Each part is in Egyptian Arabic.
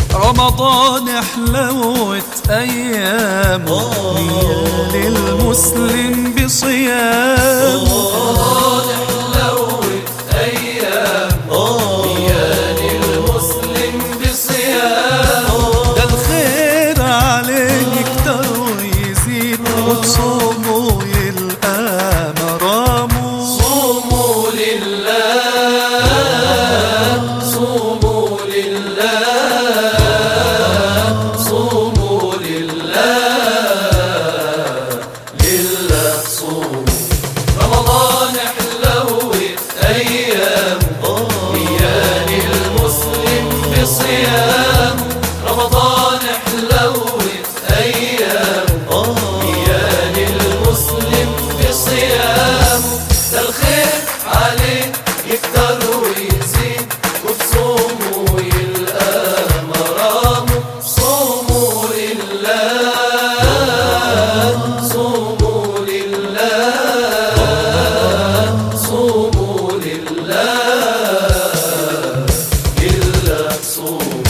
رمضان حلوة أيامه نيال المسلم بصيامه رمضان حلوة أيامه نيال المسلم بصيامه ده الخير عليه يكتر ويزيد وبصومه يلقى مرامه صوموا لله صوموا لله صوموا لله لله صوموا رمضان حلوة أيامه نيال المسلم بصيامه رمضان حلوة أيامه نيال المسلم بصيامه ده الخير عليه يكتر ويزيد وبصومه يلقى مرامه صوموا لله صوموا لله صوموا لله لله صوموا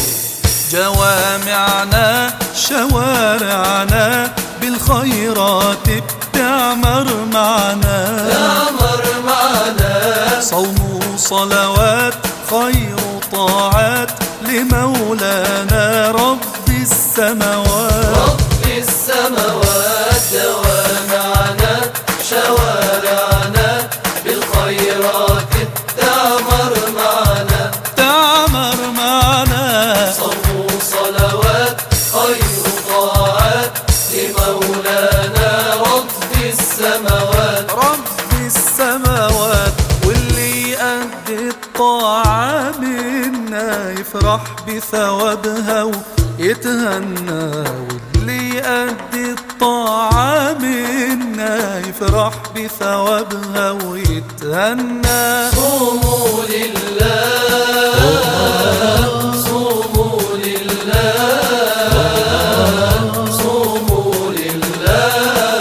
جوامعنا شوارعنا بالخيرات بتعمر معنا أمر معنا صوم وصلوات خير طاعات لمولانا رب السماوات رب السماوات جوامعنا شوارعنا بالخيرات تعمر معنا تعمر معنا صوم صلوات خير طاعات لمولانا رب السماوات رب السماوات واللي يأدي الطاعة منا يفرح بثوابها ويتهنى واللي يأدي الطاعة منا يفرح بثوابها ويتهنى صوموا لله صوموا لله صوموا لله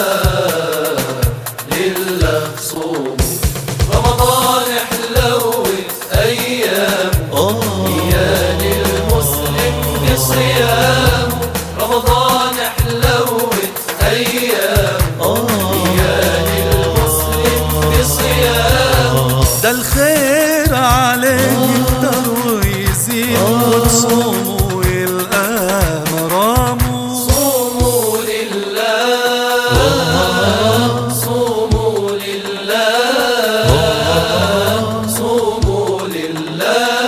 لله صوموا رمضان حلوة أيامه نيال المسلم بصيامه رمضان حلوة أيامه نيال المسلم بصيامه ده الخير عليه يكتر ويزيد وتصوم ويلقى مرامه صوموا لله صوموا لله صوموا لله